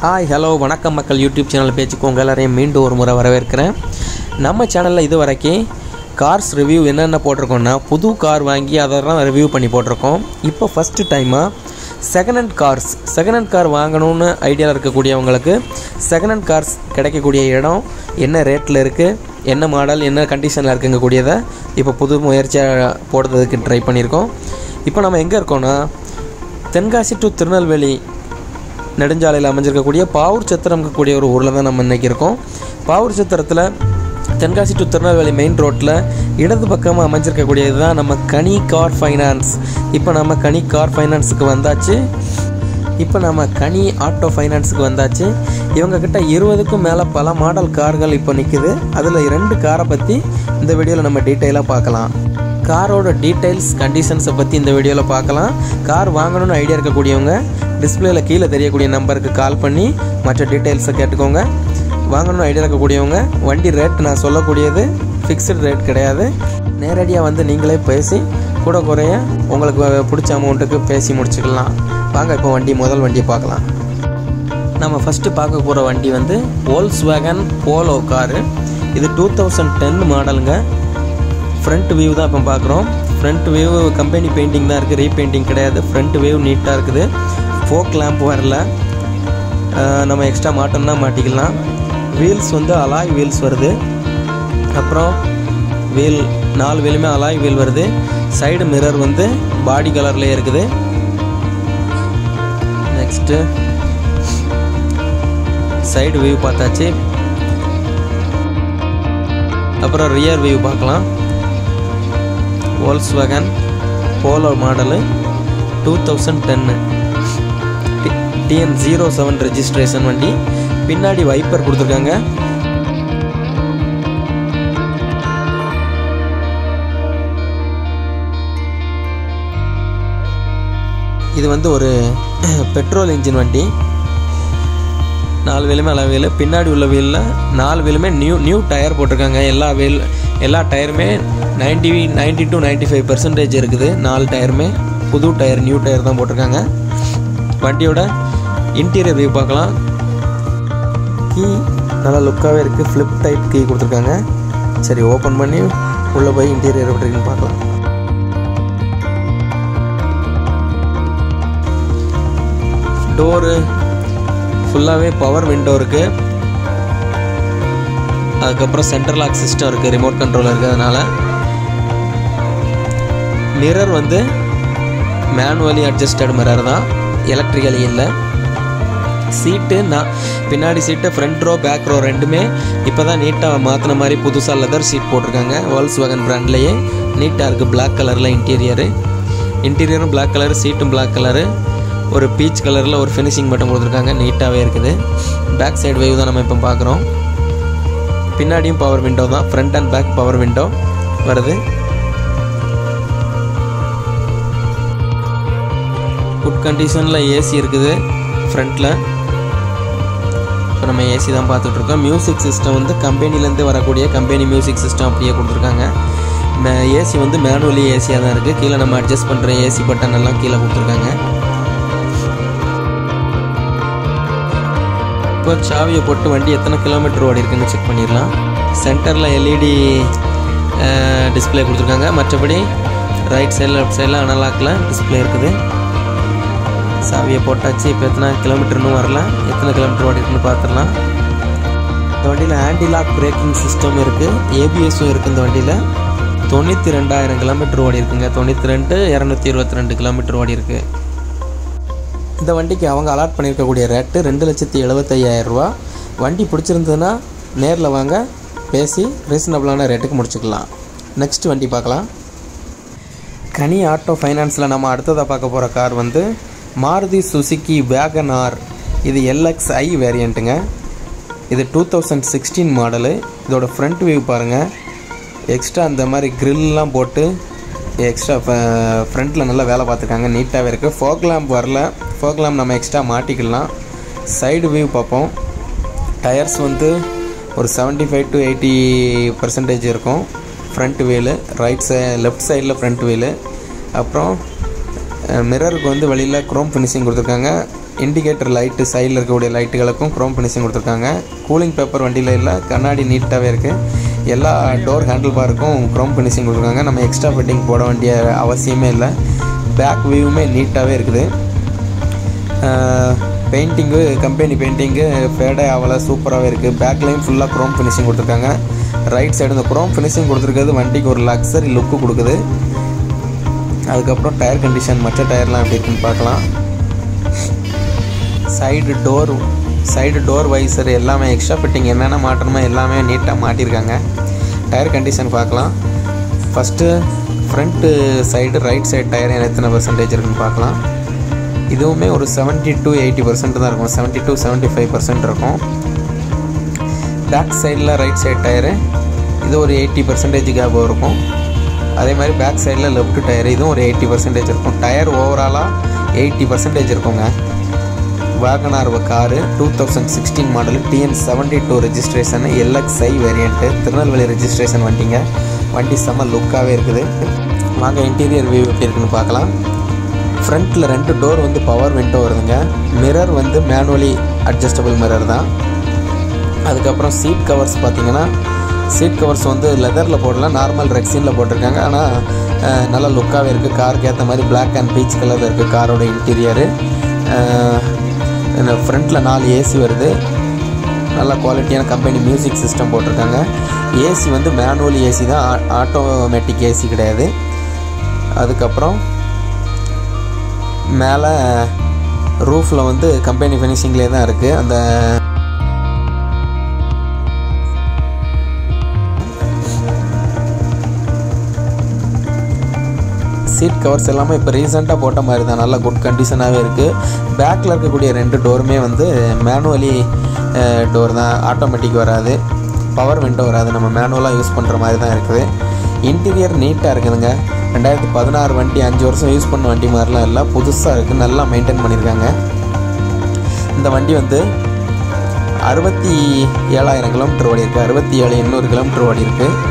hi hello வணக்கம் மக்கள் YouTube channel பேச்சுக்கு உங்கள் எல்லாரையும் மீண்டும் ஒரு முறை வரவேற்கிறேன் நம்ம சேனலில் இது வரைக்கும் கார்ஸ் ரிவ்யூ என்னென்ன போட்டிருக்கோம்னா புது கார் வாங்கி அதெல்லாம் ரிவ்யூ பண்ணி போட்டிருக்கோம் இப்போ ஃபஸ்ட்டு டைமாக second hand cars second hand car வாங்கணும்னு ஐடியாவில் இருக்கக்கூடியவங்களுக்கு செகண்ட் ஹேண்ட் கார்ஸ் கிடைக்கக்கூடிய இடம் என்ன ரேட்டில் இருக்குது என்ன மாடல் என்ன கண்டிஷனில் இருக்குங்கக்கூடியதை இப்போ புது முயற்சியாக போடுறதுக்கு ட்ரை பண்ணியிருக்கோம் இப்போ நம்ம எங்கே இருக்கோம்னா தென்காசி டு திருநெல்வேலி நெடுஞ்சாலையில் அமைஞ்சிருக்கக்கூடிய பாவூர் சத்திரம் கூடிய ஒரு ஊரில் தான் நம்ம இன்றைக்கி இருக்கோம் பாவூர் சத்திரத்தில் தென்காசி டு திருநெல்வேலி மெயின் ரோட்டில் இடது பக்கமாக அமைஞ்சிருக்கக்கூடியது தான் நம்ம கனி கார் ஃபைனான்ஸ் இப்போ நம்ம கனி கார் ஃபைனான்ஸுக்கு வந்தாச்சு இப்போ நம்ம கனி ஆட்டோ ஃபைனான்ஸுக்கு வந்தாச்சு இவங்கக்கிட்ட இருபதுக்கும் மேலே பல மாடல் கார்கள் இப்போ நிற்குது அதில் ரெண்டு காரை பற்றி இந்த வீடியோவில் நம்ம டீட்டெயிலாக பார்க்கலாம் காரோட டீட்டெயில்ஸ் கண்டிஷன்ஸை பற்றி இந்த வீடியோவில் பார்க்கலாம் கார் வாங்கணும்னு ஐடியா இருக்கக்கூடியவங்க டிஸ்பிளேல கீழே தெரியக்கூடிய நம்பருக்கு கால் பண்ணி மற்ற டீட்டெயில்ஸை கேட்டுக்கோங்க வாங்கணும்னு ஐடியா இருக்கக்கூடியவங்க வண்டி ரேட் நான் சொல்லக்கூடியது ஃபிக்ஸ்டு ரேட் கிடையாது நேரடியாக வந்து நீங்களே பேசி கூட குறைய உங்களுக்கு பிடிச்ச அமௌண்ட்டுக்கு பேசி முடிச்சுக்கலாம் வாங்க இப்போ வண்டி முதல் வண்டியை பார்க்கலாம் நம்ம ஃபஸ்ட்டு பார்க்க போகிற வண்டி வந்து ஓல்ஸ் வேகன் போலோ காரு இது டூ தௌசண்ட் டென் மாடலுங்க ஃப்ரண்ட் வியூ தான் இப்போ பார்க்குறோம் ஃப்ரண்ட் வியூ கம்பெனி பெயிண்டிங் தான் இருக்குது ரீபெயிண்டிங் கிடையாது ஃப்ரண்ட் வியூ நீட்டாக இருக்குது ஃபோக் லேம்ப் வரல அஹ் நம்ம எக்ஸ்ட்ரா மாட்டோம்னா மாட்டிக்கலாம் வீல்ஸ் வந்து அலாய் வீல்ஸ் வருது அப்புறம் வீல் நாலு வீலுமே அலாய் வீல் வருது சைடு மிரர் வந்து பாடி கலர்லேயே இருக்குது நெக்ஸ்ட்டு சைடு வியூ பார்த்தாச்சு அப்புறம் ரியர் வியூ பார்க்கலாம் Volkswagen Polo model two thousand ten TN zero seven registration வண்டி பின்னாடி வைப்பர் கொடுத்துருக்காங்க இது வந்து ஒரு பெட்ரோல் இன்ஜின் வண்டி நாலு வீலுமே அளவு வீலு பின்னாடி உள்ள வீலில் நாலு வீலுமே நியூ நியூ டயர் போட்டிருக்காங்க எல்லா வீல் எல்லா டயருமே ninety ninety to ninety five percentage இருக்குது நாலு டயருமே புது டயர் நியூ டயர் தான் போட்டிருக்காங்க வண்டியோட இன்டீரியர் வியூ பார்க்கலாம் கீ நல்லா லுக்காகவே இருக்குது ஃப்ளிப் டைப் கீ கொடுத்துருக்காங்க சரி ஓப்பன் பண்ணி உள்ளே போய் இன்டீரியர் எப்படி இருக்குன்னு பார்க்கலாம் டோரு ஃபுல்லாகவே பவர் விண்டோ இருக்குது அதுக்கப்புறம் சென்ட்ரல் லாக் சிஸ்டம் இருக்குது ரிமோட் கண்ட்ரோல் இருக்கிறதுனால மிரர் வந்து மேனுவலி அட்ஜஸ்டட் மிரர் தான் எலக்ட்ரிக்கலி இல்லை சீட்டு நான் பின்னாடி seat front row back row ரெண்டுமே இப்போ தான் நீட்டாக மாற்றின மாதிரி புதுசாக லெதர் சீட் போட்டிருக்காங்க வேர்ல்ஸ் வேகன் ப்ராண்ட்லேயே நீட்டாக இருக்குது பிளாக் கலரில் இன்டீரியரு இன்டீரியரும் பிளாக் கலர் சீட்டும் பிளாக் கலரு ஒரு பீச் கலரில் ஒரு ஃபினிஷிங் மட்டும் கொடுத்துருக்காங்க நீட்டாகவே இருக்குது பேக் சைடு வேவ் தான் நம்ம இப்போ பார்க்குறோம் பின்னாடியும் பவர் விண்டோ தான் front and back power window வருது குட் கண்டிஷனில் ஏசி இருக்குது ஃப்ரண்ட்டில் இப்போ நம்ம ஏசி தான் பார்த்துட்ருக்கோம் மியூசிக் சிஸ்டம் வந்து கம்பெனிலேருந்து வரக்கூடிய கம்பெனி மியூசிக் சிஸ்டம் அப்படியே கொடுத்துருக்காங்க ஏசி வந்து மேனுவலி ஏசியாக தான் இருக்குது கீழே நம்ம அட்ஜஸ்ட் பண்ணுற ஏசி பட்டன் எல்லாம் கீழே கொடுத்துருக்காங்க இப்போ சாவியை போட்டு வண்டி எத்தனை கிலோமீட்டர் ஓடி இருக்குன்னு செக் பண்ணிடலாம் சென்டரில் எல்இடி டிஸ்பிளே கொடுத்துருக்காங்க மற்றபடி ரைட் சைடில் லெஃப்ட் சைடில் அனலாக்கில் டிஸ்பிளே இருக்குது சாவியை போட்டாச்சு இப்போ எத்தனை கிலோமீட்டர்னு வரல எத்தனை கிலோமீட்டர் ஓடி இருக்குன்னு பார்த்துடலாம் இந்த வண்டியில் ஆன்டி லாக் பிரேக்கிங் சிஸ்டம் இருக்குது ஏபிஎஸும் இருக்குது இந்த வண்டியில் தொண்ணூற்றி ரெண்டாயிரம் கிலோமீட்டர் ஓடி இருக்குங்க தொண்ணூற்றி ரெண்டு இரநூத்தி இருபத்தி ரெண்டு கிலோமீட்டர் ஓடி இருக்குது இந்த வண்டிக்கு அவங்க அலாட் பண்ணியிருக்கக்கூடிய ரேட்டு ரெண்டு லட்சத்தி எழுபத்தையாயிரரூவா வண்டி பிடிச்சிருந்ததுன்னா நேரில் வாங்க பேசி ரீசனபிளான ரேட்டுக்கு முடிச்சுக்கலாம் நெக்ஸ்ட் வண்டி பார்க்கலாம் கனி ஆட்டோ ஃபைனான்ஸில் நம்ம அடுத்ததாக பார்க்க போகிற கார் வந்து மாருதி சுசுக்கி வேகனார் இது எல்எக்ஸ்ஐ வேரியண்ட்டுங்க இது டூ தௌசண்ட் சிக்ஸ்டீன் மாடலு இதோட ஃப்ரண்ட் வியூ பாருங்கள் எக்ஸ்ட்ரா அந்த மாதிரி க்ரில்லாம் போட்டு எக்ஸ்ட்ரா ஃப்ரண்ட்டில் நல்லா வேலை பார்த்துருக்காங்க நீட்டாகவே இருக்குது ஃபோக் லேம்ப் வரல ஃபோக் லேம்ப் நம்ம எக்ஸ்ட்ரா மாட்டிக்கலாம் சைடு வியூ பார்ப்போம் டயர்ஸ் வந்து ஒரு seventy five to eighty percentage இருக்கும் ஃப்ரண்ட் வீலு ரைட் சை லெஃப்ட் சைடில் ஃப்ரண்ட் வீலு அப்புறம் மிரருக்கு வந்து வெளியில் க்ரோம் ஃபினிஷிங் கொடுத்துருக்காங்க இண்டிகேட்டர் லைட்டு சைடில் இருக்கக்கூடிய லைட்டுகளுக்கும் க்ரோம் ஃபினிஷிங் கொடுத்துருக்காங்க கூலிங் பேப்பர் வண்டியில் இல்லை கண்ணாடி நீட்டாகவே இருக்குது எல்லா டோர் ஹேண்டில் பாருக்கும் க்ரோம் ஃபினிஷிங் கொடுத்துருக்காங்க நம்ம எக்ஸ்ட்ரா ஃபிட்டிங் போட வேண்டிய அவசியமே இல்லை பேக் வியூவுமே நீட்டாகவே இருக்குது பெயிண்டிங்கு கம்பெனி பெயிண்டிங்கு ஃபேடே ஆகலை சூப்பராகவே இருக்குது பேக்லேயும் ஃபுல்லாக க்ரோம் ஃபினிஷிங் கொடுத்துருக்காங்க ரைட் சைடு இந்த க்ரோம் ஃபினிஷிங் கொடுத்துருக்கிறது வண்டிக்கு ஒரு லக்ஸரி லுக்கு கொடுக்குது அதுக்கப்புறம் டயர் கண்டிஷன் மற்ற டயர்லாம் எப்படி இருக்குன்னு பார்க்கலாம் side door side door visor எல்லாமே எக்ஸ்ட்ரா ஃபிட்டிங் என்னென்ன மாட்டணுமோ எல்லாமே நீட்டாக மாட்டியிருக்காங்க டயர் கண்டிஷன் பார்க்கலாம் first front side right side tyre எத்தனை பர்சன்டேஜ் இருக்குன்னு பார்க்கலாம் இதுவுமே ஒரு செவன்ட்டி டு எயிட்டி பர்சன்ட் தான் இருக்கும் seventy to seventy five percent இருக்கும் பேக் சைடில் ரைட் சைடு டயரு இது ஒரு எயிட்டி பர்சன்டேஜ் கேப் இருக்கும் அதே மாதிரி பேக் சைடில் லெஃப்ட் டயர் இதுவும் ஒரு எயிட்டி பர்சன்டேஜ் இருக்கும் டயர் ஓவராலாக எயிட்டி பர்சன்டேஜ் இருக்குங்க wagon R car two thousand sixteen model TN seventy two registration LXI variant Tirunelveli registration வண்டிங்க வண்டி செம்ம லுக்காகவே இருக்குது வாங்க இன்டீரியர் வியூ எப்படி இருக்குன்னு பார்க்கலாம் ஃப்ரண்ட்டில் ரெண்டு டோர் வந்து பவர் விண்டோ வருதுங்க மிரர் வந்து மேனுவலி அட்ஜஸ்டபிள் மிரர் தான் அதுக்கப்புறம் சீட் கவர்ஸ் பார்த்தீங்கன்னா சீட் கவர்ஸ் வந்து லெதரில் போடல நார்மல் ரெக்ஸினில் போட்டிருக்காங்க ஆனால் நல்ல லுக்காகவே இருக்குது காருக்கு ஏற்ற மாதிரி பிளாக் அண்ட் பீச் கலரில் இருக்குது காரோட இன்டீரியரு இந்த ஃப்ரண்ட்டில் நாலு ஏசி வருது நல்ல குவாலிட்டியான கம்பெனி மியூசிக் சிஸ்டம் போட்டிருக்காங்க ஏசி வந்து மேனுவல் ஏசி தான் ஆட்டோமேட்டிக் ஏசி கிடையாது அதுக்கப்புறம் மேலே ரூஃபில் வந்து கம்பெனி ஃபினிஷிங்லேயே தான் இருக்குது அந்த சீட் கவர்ஸ் எல்லாமே இப்போ ரீசெண்டாக போட்ட மாதிரி தான் நல்லா குட் கண்டிஷனாகவே இருக்குது பேக்கில் இருக்கக்கூடிய ரெண்டு டோருமே வந்து மேனுவலி டோர் தான் ஆட்டோமேட்டிக் வராது பவர் விண்டோ வராது நம்ம மேனுவலாக யூஸ் பண்ணுற மாதிரி தான் இருக்குது இன்டீரியர் நீட்டாக இருக்குதுங்க ரெண்டாயிரத்தி பதினாறு வண்டி அஞ்சு வருஷம் யூஸ் பண்ண வண்டி மாதிரிலாம் இல்லை புதுசாக இருக்குது நல்லா மெயின்டைன் பண்ணியிருக்காங்க இந்த வண்டி வந்து அறுபத்தி ஏழாயிரம் கிலோமீட்டர் ஓடி இருக்குது அறுபத்தி ஏழு எண்ணூறு கிலோமீட்டர் ஓடி இருக்குது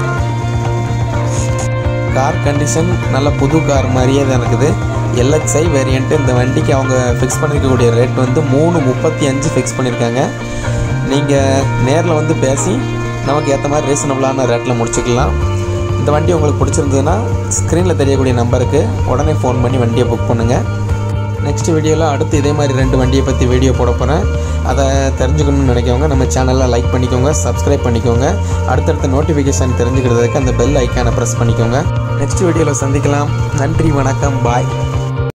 கார் கண்டிஷன் நல்ல புது கார் மாதிரியே தான் இருக்குது எல்எக்ஸ்ஐ வேரியண்ட்டு இந்த வண்டிக்கு அவங்க ஃபிக்ஸ் பண்ணியிருக்கக்கூடிய ரேட் வந்து மூணு முப்பத்தி அஞ்சு ஃபிக்ஸ் பண்ணியிருக்காங்க நீங்கள் நேரில் வந்து பேசி நமக்கு ஏற்ற மாதிரி ரீசனபிளான ரேட்டில் முடிச்சுக்கலாம் இந்த வண்டி உங்களுக்கு பிடிச்சிருந்ததுன்னா ஸ்க்ரீனில் தெரியக்கூடிய நம்பருக்கு உடனே ஃபோன் பண்ணி வண்டியை புக் பண்ணுங்கள் நெக்ஸ்ட் வீடியோவில் அடுத்து இதே மாதிரி ரெண்டு வண்டியை பற்றி வீடியோ போட போகிறேன் அதை தெரிஞ்சுக்கணும்னு நினைக்கவங்க நம்ம சேனலில் லைக் பண்ணிக்கோங்க சப்ஸ்கிரைப் பண்ணிக்கோங்க அடுத்தடுத்த நோட்டிஃபிகேஷன் தெரிஞ்சுக்கிறதுக்கு அந்த பெல் ஐக்கானை ப்ரெஸ் பண்ணிக்கோங்க நெக்ஸ்ட் வீடியோவில் சந்திக்கலாம் நன்றி வணக்கம் பாய்